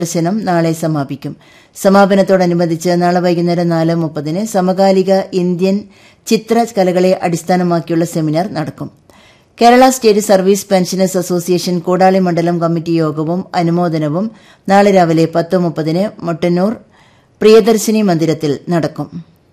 പ്രദർശനം നാളെ സമാപിക്കും സമാപനത്തോടനുബന്ധിച്ച് നാളെ വൈകുന്നേരം നാല് മുപ്പതിന് സമകാലിക ഇന്ത്യൻ ചിത്രകലകളെ അടിസ്ഥാനമാക്കിയുള്ള സെമിനാർ നടക്കും Kerala state service pensioners association Koodali മണ്ഡലം കമ്മിറ്റി യോഗവും അനുമോദനവും നാളെ രാവിലെ പത്ത് മുപ്പതിന് മൊട്ടന്നൂർ പ്രിയദർശിനി മന്ദിരത്തിൽ നടക്കും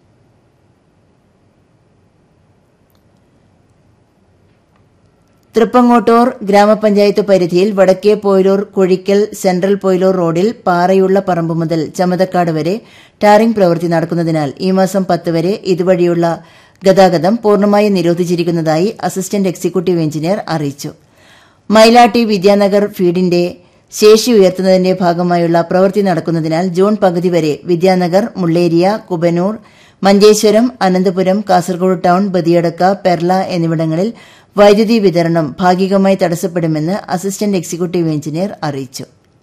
തൃപ്പങ്ങോട്ടൂർ ഗ്രാമപഞ്ചായത്ത് പരിധിയിൽ വടക്കേ പോയിലൂർ കുഴിക്കൽ സെൻട്രൽ പോയിലൂർ റോഡിൽ പാറയുള്ള പറമ്പ് മുതൽ ചമതക്കാട് വരെ ടാറിംഗ് പ്രവൃത്തി നടക്കുന്നതിനാൽ ഈ മാസം പത്ത് വരെ ഇതുവഴിയുള്ള ഗതാഗതം പൂർണ്ണമായി നിരോധിച്ചിരിക്കുന്നതായി അസിസ്റ്റന്റ് എക്സിക്യൂട്ടീവ് എഞ്ചിനീയർ അറിയിച്ചു മൈലാട്ടി വിദ്യാനഗർ ഫീഡിന്റെ ശേഷി ഉയർത്തുന്നതിന്റെ ഭാഗമായുള്ള പ്രവൃത്തി നടക്കുന്നതിനാൽ ജൂൺ പകുതി വരെ വിദ്യാനഗർ മുള്ളേരിയ കുബനൂർ മഞ്ചേശ്വരം അനന്തപുരം കാസർഗോഡ് ടൌൺ ബദിയടക്ക പെർല എന്നിവിടങ്ങളിൽ വൈദ്യുതി വിതരണം ഭാഗികമായി തടസ്സപ്പെടുമെന്ന് അസിസ്റ്റന്റ് എക്സിക്യൂട്ടീവ് എഞ്ചിനീയർ അറിയിച്ചു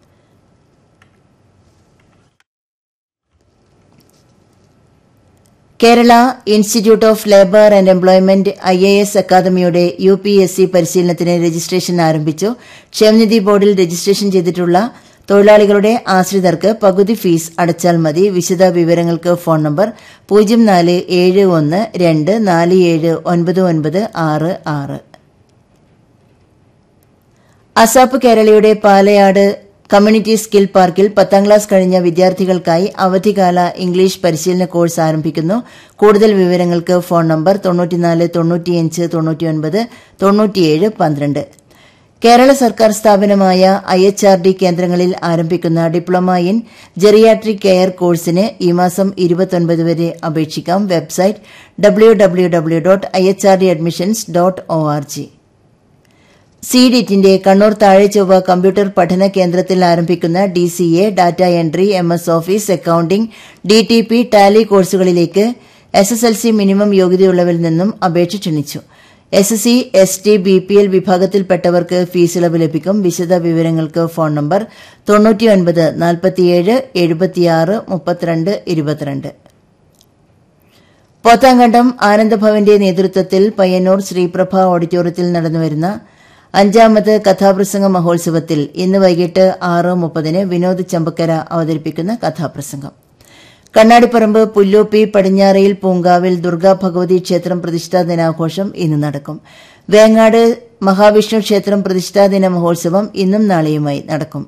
Kerala institute of labour and employment I A S അക്കാദമിയുടെ യു പി എസ് സി പരിശീലനത്തിന് രജിസ്ട്രേഷൻ ആരംഭിച്ചു ക്ഷേമനിധി ബോർഡിൽ രജിസ്ട്രേഷൻ ചെയ്തിട്ടുള്ള തൊഴിലാളികളുടെ ആശ്രിതർക്ക് പകുതി ഫീസ് അടച്ചാൽ മതി വിശദ വിവരങ്ങൾക്ക് ഫോൺ നമ്പർ പൂജ്യം നാല് ഏഴ് ഒന്ന് രണ്ട് നാല് ഏഴ് ഒൻപത് ഒൻപത് ആറ് ആറ് അസാപ്പ് കേരളയുടെ പാലയാട് കമ്മ്യൂണിറ്റി സ്കിൽ പാർക്കിൽ പത്താം ക്ലാസ് കഴിഞ്ഞ വിദ്യാർത്ഥികൾക്കായി അവധിക്കാല ഇംഗ്ലീഷ് പരിശീലന കോഴ്സ് ആരംഭിക്കുന്നു കൂടുതൽ വിവരങ്ങൾക്ക് ഫോൺ നമ്പർ തൊണ്ണൂറ്റിനാല് തൊണ്ണൂറ്റിയഞ്ച് തൊണ്ണൂറ്റിയൊൻപത് തൊണ്ണൂറ്റിയേഴ് പന്ത്രണ്ട് കേരള സർക്കാർ സ്ഥാപനമായ ഐ എച്ച് ആർ ഡി കേന്ദ്രങ്ങളിൽ ആരംഭിക്കുന്ന ഡിപ്ലോമ ഇൻ ജെറിയാട്രിക് കെയർ കോഴ്സിന് ഈ മാസം ഇരുപത്തൊൻപത് വരെ അപേക്ഷിക്കാം website W W W dot I H R D admissions dot O R G സിഡിറ്റിന്റെ കണ്ണൂർ താഴെചൊവ്വ കമ്പ്യൂട്ടർ പഠന കേന്ദ്രത്തിൽ ആരംഭിക്കുന്ന D C A data entry M S office accounting D T P tally കോഴ്സുകളിലേക്ക് S S L C minimum യോഗ്യതയുള്ളവരിൽ നിന്നും അപേക്ഷ ക്ഷണിച്ചു S S C S T B P L വിഭാഗത്തിൽപ്പെട്ടവർക്ക് ഫീസ് ഇളവ് ലഭിക്കും വിശദ വിവരങ്ങൾക്ക് ഫോൺ നമ്പർ തൊണ്ണൂറ്റിയൊൻപത് നാൽപ്പത്തിയേഴ് എഴുപത്തിയാറ് മുപ്പത്തിരണ്ട് ഇരുപത്തിരണ്ട് പോത്താങ്കണ്ടം ആനന്ദഭവന്റെ നേതൃത്വത്തിൽ പയ്യന്നൂർ ശ്രീപ്രഭ ഓഡിറ്റോറിയത്തിൽ നടന്നുവരുന്ന അഞ്ചാമത് കഥാപ്രസംഗ മഹോത്സവത്തിൽ ഇന്ന് വൈകിട്ട് ആറ് മുപ്പതിന് വിനോദ് ചമ്പക്കര അവതരിപ്പിക്കുന്ന കഥാപ്രസംഗം കണ്ണാടിപ്പറമ്പ് പുല്ലൂപ്പി പടിഞ്ഞാറയിൽ പൂങ്കാവിൽ ദുർഗാ ഭഗവതി ക്ഷേത്രം പ്രതിഷ്ഠാ ദിനാഘോഷം ഇന്ന് നടക്കും വേങ്ങാട് മഹാവിഷ്ണു ക്ഷേത്രം പ്രതിഷ്ഠാ ദിന മഹോത്സവം ഇന്നും നാളെയുമായി നടക്കും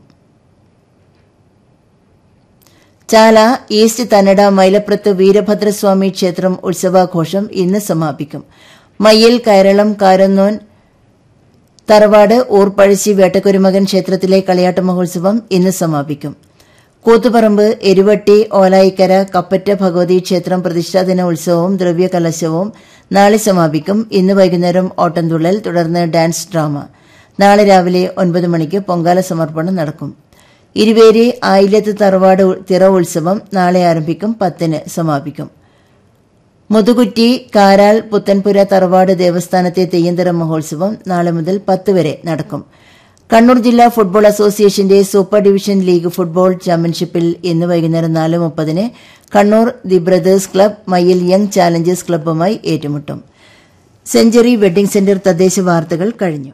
ചാല ഈസ്റ്റ് തന്നട മൈലപ്രത്ത് വീരഭദ്രസ്വാമി ക്ഷേത്രം ഉത്സവാഘോഷം ഇന്ന് സമാപിക്കും മയ്യിൽ കയറളം കാരന്നോൻ തറവാട് ഊർപ്പഴശ്ശി വേട്ടക്കുരുമകൻ ക്ഷേത്രത്തിലെ കളിയാട്ട മഹോത്സവം ഇന്ന് സമാപിക്കും കൂത്തുപറമ്പ് എരുവട്ടി ഓലായിക്കര കപ്പറ്റ ഭഗവതി ക്ഷേത്രം പ്രതിഷ്ഠാദിന ഉത്സവവും ദ്രവ്യകലശവും നാളെ സമാപിക്കും ഇന്ന് വൈകുന്നേരം ഓട്ടംതുള്ളൽ തുടർന്ന് ഡാൻസ് ഡ്രാമ നാളെ രാവിലെ ഒൻപത് മണിക്ക് പൊങ്കാല സമർപ്പണം നടക്കും ഇരുവേരി ആയില്യത്ത് തറവാട് തിറ ഉത്സവം നാളെ ആരംഭിക്കും പത്തിന് സമാപിക്കും മുതുകുറ്റി കാരാൾ പുത്തൻപുര തറവാട് ദേവസ്ഥാനത്തെ തെയ്യന്തര മഹോത്സവം നാളെ മുതൽ പത്ത് വരെ നടക്കും കണ്ണൂർ ജില്ലാ ഫുട്ബോൾ അസോസിയേഷന്റെ സൂപ്പർ ഡിവിഷൻ ലീഗ് ഫുട്ബോൾ ചാമ്പ്യൻഷിപ്പിൽ ഇന്ന് വൈകുന്നേരം നാല് മുപ്പതിന് Kannur the brothers club Mayyil young challengers ക്ലബ്ബുമായി ഏറ്റുമുട്ടും സെഞ്ചുറി വെഡ്ഡിംഗ് സെന്റർ തദ്ദേശ വാർത്തകൾ കഴിഞ്ഞു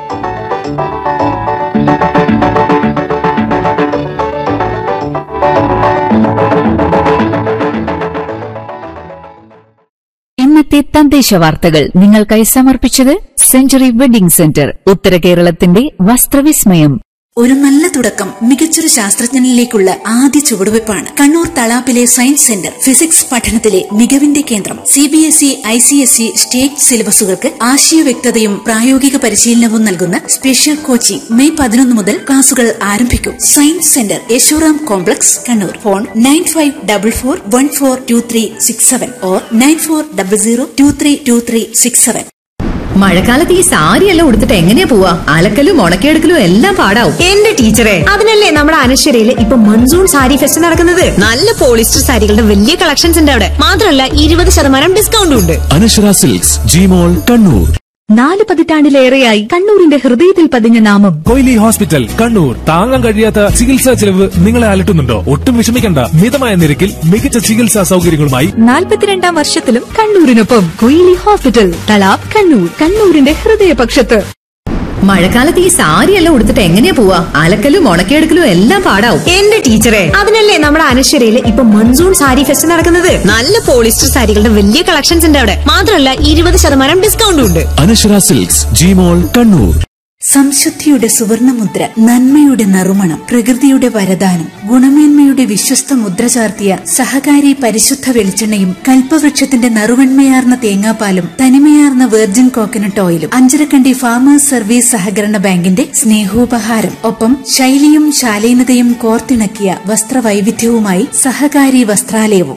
ഇന്നത്തെ തദ്ദേശ വാർത്തകൾ നിങ്ങൾക്കായി സമർപ്പിച്ചത് സെഞ്ചുറി വെഡിംഗ് സെന്റർ ഉത്തര കേരളത്തിന്റെ വസ്ത്രവിസ്മയം ഒരു നല്ല തുടക്കം മികച്ചൊരു ശാസ്ത്രജ്ഞനിലേക്കുള്ള ആദ്യ ചുവടുവയ്പ്പാണ് കണ്ണൂർ തളാപ്പിലെ സയൻസ് സെന്റർ ഫിസിക്സ് പഠനത്തിലെ മികവിന്റെ കേന്ദ്രം C B S E I C S E state സിലബസുകൾക്ക് ആശയ വ്യക്തതയും പ്രായോഗിക പരിശീലനവും നൽകുന്ന സ്പെഷ്യൽ കോച്ചിംഗ് മെയ് പതിനൊന്ന് മുതൽ ക്ലാസുകൾ ആരംഭിക്കും science centre Yashoram complex Kannur phone nine five double four one four two three six seven or nine four double zero two three two three six seven മഴക്കാലത്ത് ഈ സാരി എല്ലാം ഉടുത്തിട്ട് എങ്ങനെയാ പോവാ അലക്കലും ഉണക്കിയെടുക്കലും എല്ലാം പാടാവും എന്റെ ടീച്ചറെ അതിനല്ലേ നമ്മുടെ അനശ്വരയില് ഇപ്പൊ മൺസൂൺ സാരി ഫെസ്റ്റ് നടക്കുന്നത് നല്ല പോളിസ്റ്റർ സാരികളുടെ വലിയ കളക്ഷൻസ് ഉണ്ട് അവിടെ മാത്രമല്ല ഇരുപത് ശതമാനം ഡിസ്കൗണ്ടും ഉണ്ട് അനശ്വര സിൽക്സ് ജിമോൾ കണ്ണൂർ നാല് പതിറ്റാണ്ടിലേറെയായി കണ്ണൂരിന്റെ ഹൃദയത്തിൽ പതിഞ്ഞ നാമം കൊയിലി ഹോസ്പിറ്റൽ കണ്ണൂർ താങ്ങാൻ കഴിയാത്ത ചികിത്സാ ചെലവ് നിങ്ങളെ അലട്ടുന്നുണ്ടോ ഒട്ടും വിഷമിക്കണ്ട മിതമായ നിരക്കിൽ മികച്ച ചികിത്സാ സൗകര്യങ്ങളുമായി നാൽപ്പത്തിരണ്ടാം വർഷത്തിലും കണ്ണൂരിനൊപ്പം കൊയിലി ഹോസ്പിറ്റൽ തലാബ് കണ്ണൂർ കണ്ണൂരിന്റെ ഹൃദയപക്ഷത്ത് മഴക്കാലത്ത് ഈ സാരിയെല്ലാം ഉടുത്തിട്ട് എങ്ങനെയാ പോവാ അലക്കലും ഉണക്കിയെടുക്കലും എല്ലാം പാടാവും എന്റെ ടീച്ചറെ അതിനല്ലേ നമ്മുടെ അനശ്വരയിൽ ഇപ്പൊ മൺസൂൺ സാരി ഫെസ്റ്റ് നടക്കുന്നത് നല്ല പോളിസ്റ്റർ സാരികളുടെ വലിയ കളക്ഷൻസ് ഉണ്ട് അവിടെ മാത്രമല്ല ഇരുപത് ശതമാനം ഡിസ്കൗണ്ടും ഉണ്ട് അനശ്വര സിൽക്സ് ജിമോൾ കണ്ണൂർ സംശുദ്ധിയുടെ സുവർണമുദ്ര നന്മയുടെ നറുമണം പ്രകൃതിയുടെ വരദാനം ഗുണമേന്മയുടെ വിശ്വസ്ത മുദ്ര ചാർത്തിയ സഹകാരി പരിശുദ്ധ വെളിച്ചെണ്ണയും കൽപ്പവൃക്ഷത്തിന്റെ നറുവെണ്മയാർന്ന തേങ്ങാപ്പാലും തനിമയാർന്ന വെർജിൻ കോക്കനട്ട് ഓയിലും അഞ്ചരക്കണ്ടി ഫാമേഴ്സ് സർവീസ് സഹകരണ ബാങ്കിന്റെ സ്നേഹോപഹാരം ഒപ്പം ശൈലിയും ശാലീനതയും കോർത്തിണക്കിയ വസ്ത്രവൈവിധ്യവുമായി സഹകാരി വസ്ത്രാലയവും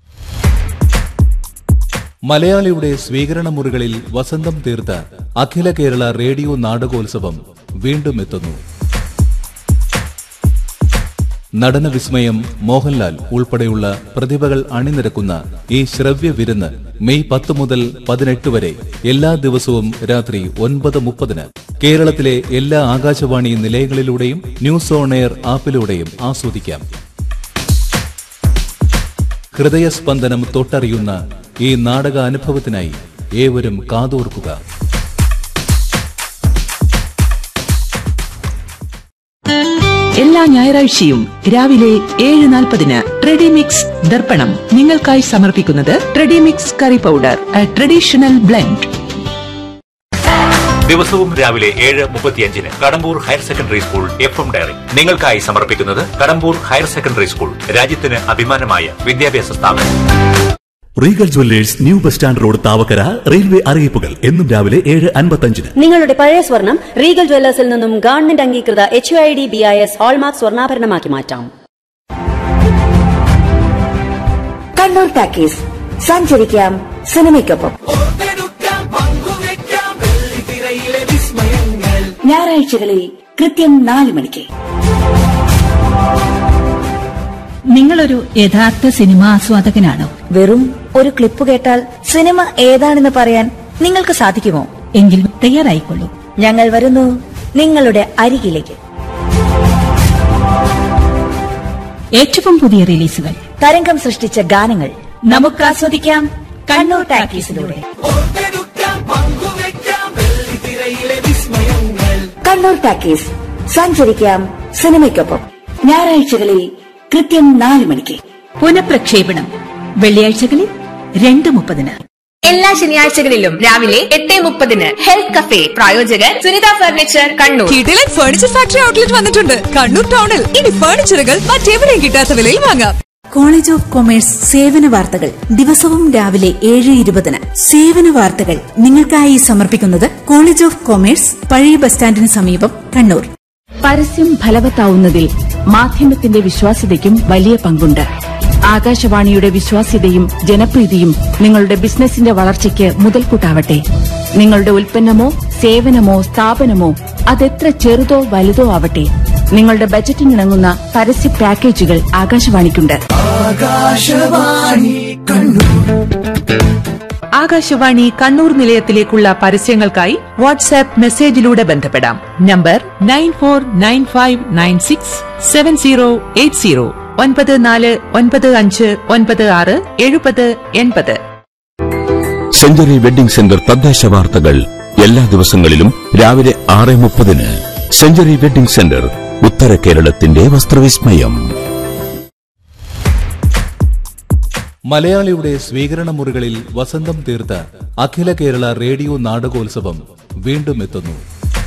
മലയാളിയുടെ സ്വീകരണ മുറികളിൽ വസന്തം തീർത്ത അഖില കേരള റേഡിയോ നാടകോത്സവം വീണ്ടും എത്തുന്നു നടന വിസ്മയം മോഹൻലാൽ ഉൾപ്പെടെയുള്ള പ്രതിഭകൾ അണിനിരക്കുന്ന ഈ ശ്രവ്യ വിരുന്ന് മെയ് പത്ത് മുതൽ പതിനെട്ട് വരെ എല്ലാ ദിവസവും രാത്രി ഒൻപത് മുപ്പതിന് കേരളത്തിലെ എല്ലാ ആകാശവാണി നിലയങ്ങളിലൂടെയും ന്യൂസ് ഓൺ എയർ ആപ്പിലൂടെയും ആസ്വദിക്കാം ഹൃദയസ്പന്ദനം തൊട്ടറിയുന്ന ഈ നാടക അനുഭവത്തിനായി ഏവരും കാതോർക്കുക എല്ലാ ഞായറാഴ്ചയും രാവിലെ ഏഴ് നാൽപ്പതിന് ട്രെഡിമിക്സ് ദർപ്പണം നിങ്ങൾക്കായി സമർപ്പിക്കുന്നത് Tredimix curry powder traditional blend ദിവസവും രാവിലെ ഏഴ് മുപ്പത്തിയഞ്ചിന് Kadambur higher secondary school F M diary നിങ്ങൾക്കായി സമർപ്പിക്കുന്നത് കടമ്പൂർ ഹയർ സെക്കൻഡറി സ്കൂൾ രാജ്യത്തിന് അഭിമാനമായ വിദ്യാഭ്യാസ സ്ഥാപനം Regal jewellers new bus stand road Thavakkara railway അറിയിപ്പുകൾ എന്നും രാവിലെ ഏഴ് അൻപത്തഞ്ചിന് നിങ്ങളുടെ പഴയ സ്വർണം റീഗൽ ജ്വല്ലേഴ്സിൽ നിന്നും ഗവൺമെന്റ് അംഗീകൃത H I D B I S hallmark സ്വർണ്ണാഭരണമാക്കി മാറ്റാം കണ്ണൂർ ടാക്കീസ് സഞ്ചരിക്കാം സിനിമയ്ക്കൊപ്പം ഞായറാഴ്ചകളിൽ കൃത്യം നാല് മണിക്ക് നിങ്ങളൊരു യഥാർത്ഥ സിനിമാ ആസ്വാദകനാണോ വെറും ഒരു ക്ലിപ്പ് കേട്ടാൽ സിനിമ ഏതാണെന്ന് പറയാൻ നിങ്ങൾക്ക് സാധിക്കുമോ എങ്കിൽ തയ്യാറായിക്കൊള്ളൂ ഞങ്ങൾ വരുന്നു നിങ്ങളുടെ അരികിലേക്ക് ഏറ്റവും പുതിയ റിലീസുകൾ തരംഗം സൃഷ്ടിച്ച ഗാനങ്ങൾ നമുക്ക് ആസ്വദിക്കാം കണ്ണൂർ ടാക്കീസിലൂടെ കണ്ണൂർ ടാക്കീസ് സഞ്ചരിക്കാം സിനിമയ്ക്കൊപ്പം ഞായറാഴ്ചകളിൽ കൃത്യം നാല് മണിക്ക് പുനഃപ്രക്ഷേപണം വെള്ളിയാഴ്ചകളിൽ രണ്ട് മുപ്പതിന് എല്ലാ ശനിയാഴ്ചകളിലും രാവിലെ എട്ട് മുപ്പതിന് ഹെൽത്ത് കഫേ പ്രായോജകർ സുനിത ഫർണിച്ചർ കണ്ണൂർ കിടിലൻ ഫർണിച്ചർ ഫാക്ടറി ഔട്ട്ലെറ്റ് വന്നിട്ടുണ്ട് കണ്ണൂർ ടൗണിൽ ഇനി ഫർണിച്ചറുകൾ മറ്റെവിടെയും കിട്ടാത്ത വിലയിൽ വാങ്ങാം കോളേജ് ഓഫ് കൊമേഴ്സ് സേവന വാർത്തകൾ ദിവസവും രാവിലെ ഏഴ് ഇരുപതിന് സേവന വാർത്തകൾ നിങ്ങൾക്കായി സമർപ്പിക്കുന്നത് കോളേജ് ഓഫ് കൊമേഴ്സ് പഴയ ബസ് സ്റ്റാൻഡിന് സമീപം കണ്ണൂർ പരസ്യം ഫലവത്താവുന്നതിൽ മാധ്യമത്തിന്റെ വിശ്വാസ്യതയ്ക്കും വലിയ പങ്കുണ്ട് ആകാശവാണിയുടെ വിശ്വാസ്യതയും ജനപ്രീതിയും നിങ്ങളുടെ ബിസിനസിന്റെ വളർച്ചയ്ക്ക് മുതൽക്കൂട്ടാവട്ടെ നിങ്ങളുടെ ഉൽപ്പന്നമോ സേവനമോ സ്ഥാപനമോ അതെത്ര ചെറുതോ വലുതോ ആവട്ടെ നിങ്ങളുടെ ബജറ്റിനിണങ്ങുന്ന പരസ്യ പാക്കേജുകൾ ആകാശവാണിക്കുണ്ട് ആകാശവാണി കണ്ണൂർ നിലയത്തിലേക്കുള്ള പരസ്യങ്ങൾക്കായി വാട്സാപ്പ് മെസ്സേജിലൂടെ ബന്ധപ്പെടാം number nine four nine five nine six seven zero eight zero ഒൻപത് നാല് ഒൻപത് അഞ്ച് ഒൻപത് ആറ് എഴുപത് എൺപത് സെഞ്ചുറി വെഡിംഗ് സെന്റർ തദ്ദേശ വാർത്തകൾ എല്ലാ ദിവസങ്ങളിലും രാവിലെ ആറ് മുപ്പതിന് സെഞ്ചുറി വെഡിംഗ് സെന്റർ ഉത്തര കേരളത്തിന്റെ വസ്ത്രവിസ്മയം മലയാളിയുടെ സ്വീകരണ മുറികളിൽ വസന്തം തീർത്ത അഖില കേരള റേഡിയോ നാടകോത്സവം വീണ്ടും എത്തുന്നു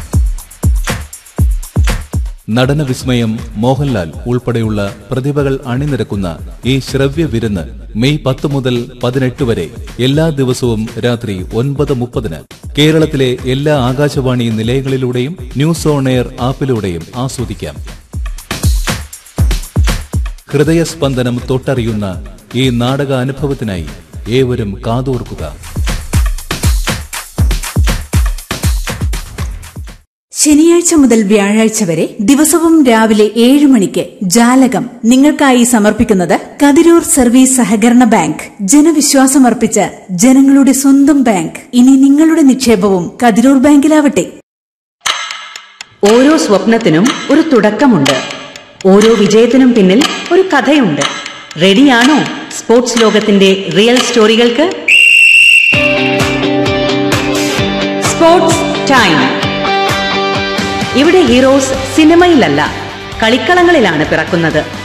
നടന വിസ്മയം മോഹൻലാൽ ഉൾപ്പെടെയുള്ള പ്രതിഭകൾ അണിനിരക്കുന്ന ഈ ശ്രവ്യ വിരുന്ന് മെയ് പത്ത് മുതൽ പതിനെട്ട് വരെ എല്ലാ ദിവസവും രാത്രി ഒൻപത് മുപ്പതിന് കേരളത്തിലെ എല്ലാ ആകാശവാണി നിലയങ്ങളിലൂടെയും ന്യൂസ് ഓൺ എയർ ആപ്പിലൂടെയും ആസ്വദിക്കാം ഹൃദയസ്പന്ദനം തൊട്ടറിയുന്ന ഈ നാടക അനുഭവത്തിനായി ഏവരും കാതോർക്കുക ശനിയാഴ്ച മുതൽ വ്യാഴാഴ്ച വരെ ദിവസവും രാവിലെ ഏഴ് മണിക്ക് ജാലകം നിങ്ങൾക്കായി സമർപ്പിക്കുന്നത് കതിരൂർ സർവീസ് സഹകരണ ബാങ്ക് ജനവിശ്വാസമർപ്പിച്ച ജനങ്ങളുടെ സ്വന്തം ബാങ്ക് ഇനി നിങ്ങളുടെ നിക്ഷേപവും കതിരൂർ ബാങ്കിലാവട്ടെ ഓരോ സ്വപ്നത്തിനും ഒരു തുടക്കമുണ്ട് ഓരോ വിജയത്തിനും പിന്നിൽ ഒരു കഥയുണ്ട് റെഡിയാണോ സ്പോർട്സ് ലോകത്തിന്റെ റിയൽ സ്റ്റോറികൾക്ക് സ്പോർട്സ് ടൈം ഇവിടെ ഹീറോസ് സിനിമയിലല്ല കളിക്കളങ്ങളിലാണ് പിറക്കുന്നത്